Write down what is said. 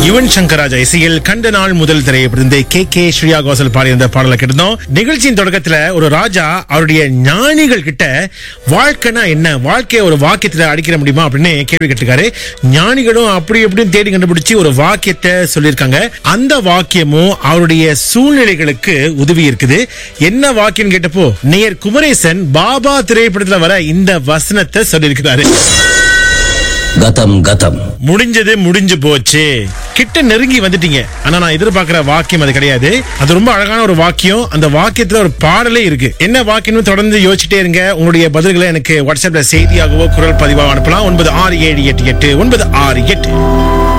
யுவன் சங்கர் ராஜா இசையில் கண்ட நாள் முதல் திரையிலிருந்து கே கே ஸ்ரீயா கோசல் பாடியிருந்த பாடலை கேட்டிருந்தோம் நிகழ்ச்சியின் தொடக்கத்துல ஒரு ராஜா அவருடைய ஞானிகள் கிட்ட வாழ்க்கைனா என்ன வாழ்க்கைய ஒரு வாக்கியத்துல அடிக்கிற முடியுமா அப்படின்னு கேள்வி கேட்டிருக்காரு ஞானிகளும் அப்படி எப்படின்னு தேடி கண்டுபிடிச்சு ஒரு வாக்கியத்தை சொல்லியிருக்காங்க அந்த வாக்கியமும் அவருடைய சூழ்நிலைகளுக்கு உதவி இருக்குது என்ன வாக்கியம் கேட்டப்போ நேயர் குமரேசன் பாபா திரைப்படத்துல வர இந்த வசனத்தை சொல்லியிருக்கிறாரு கதம் கதம் முடிஞ்சது முடிஞ்சு போச்சு கிட்ட நெருங்கி வந்துட்டீங்க ஆனா நான் எதிர்பார்க்கிற வாக்கியம் அது கிடையாது அது ரொம்ப அழகான ஒரு வாக்கியம் அந்த வாக்கியத்துல ஒரு பாடலே இருக்கு என்ன வாக்கியம்னு தொடர்ந்து யோசிச்சுட்டே இருங்க உங்களுடைய பதில்களை எனக்கு வாட்ஸ்அப்ல செய்தியாகவோ குரல் பதிவாக அனுப்பலாம் ஒன்பது ஆறு ஏழு எட்டு எட்டு ஒன்பது ஆறு எட்டு